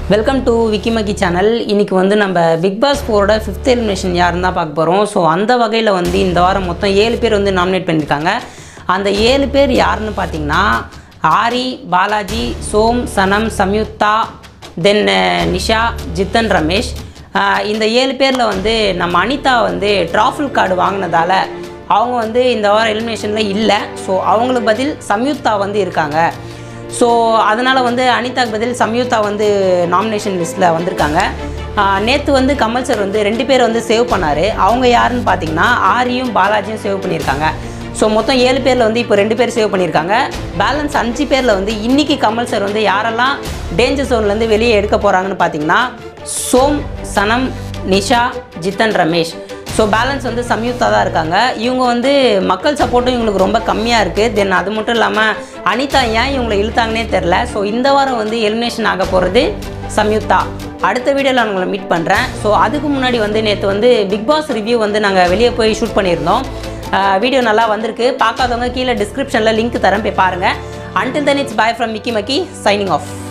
welcome to விக்கிமக்கி channel இன்னைக்கு வந்து நம்ம பிக் பாஸ் ஃபோரோட ஃபிஃப்த் எலிமினேஷன் யாருன்னு தான் பார்க்க போகிறோம் ஸோ அந்த வகையில் வந்து இந்த வாரம் மொத்தம் ஏழு பேர் வந்து நாமினேட் பண்ணியிருக்காங்க அந்த ஏழு பேர் யாருன்னு பார்த்தீங்கன்னா ஆரி பாலாஜி சோம் சனம் சம்யுக்தா தென் நிஷா ஜித்தன் ரமேஷ் ஆஹ் இந்த ஏழு பேரில் வந்து நம்ம அனிதா வந்து ட்ராஃபில் கார்டு வாங்கினதால அவங்க வந்து இந்த வாரம் எலிமினேஷனில் இல்லை ஸோ அவங்களுக்கு பதில் சம்யுக்தா வந்து இருக்காங்க ஸோ அதனால் வந்து அனிதாக்கு பதில் சம்யுக்தா வந்து நாமினேஷன் லிஸ்ட்டில் வந்திருக்காங்க நேற்று வந்து கமல் சார் வந்து ரெண்டு பேர் வந்து சேவ் பண்ணார் அவங்க யாருன்னு பார்த்தீங்கன்னா ஆரியும் பாலாஜியும் சேவ் பண்ணியிருக்காங்க ஸோ மொத்தம் ஏழு பேரில் வந்து இப்போ ரெண்டு பேர் சேவ் பண்ணியிருக்காங்க பேலன்ஸ் அஞ்சு பேரில் வந்து இன்றைக்கி கமல் சார் வந்து யாரெல்லாம் டேஞ்சர் ஜோன்லேருந்து வெளியே எடுக்க போகிறாங்கன்னு பார்த்தீங்கன்னா சோம் சனம் நிஷா ஜித்தன் ரமேஷ் ஸோ பேலன்ஸ் வந்து சம்யுக்தா தான் இருக்காங்க இவங்க வந்து மக்கள் சப்போர்ட்டும் இவங்களுக்கு ரொம்ப கம்மியாக இருக்குது தென் அது மட்டும் இல்லாமல் அனிதா ஏன் இவங்களை இழுத்தாங்கன்னே தெரில ஸோ இந்த வாரம் வந்து எலிமினேஷன் ஆக போகிறது சம்யுக்தா அடுத்த வீடியோவில் நான் உங்களை மீட் பண்ணுறேன் ஸோ அதுக்கு முன்னாடி வந்து நேற்று வந்து பிக் பாஸ் ரிவ்யூ வந்து நாங்கள் வெளியே போய் ஷூட் பண்ணியிருந்தோம் வீடியோ நல்லா வந்திருக்கு பார்க்காதவங்க கீழே டிஸ்கிரிப்ஷனில் லிங்க் தரேன் போய் பாருங்கள் until then it's bye from Mickey Mackey signing of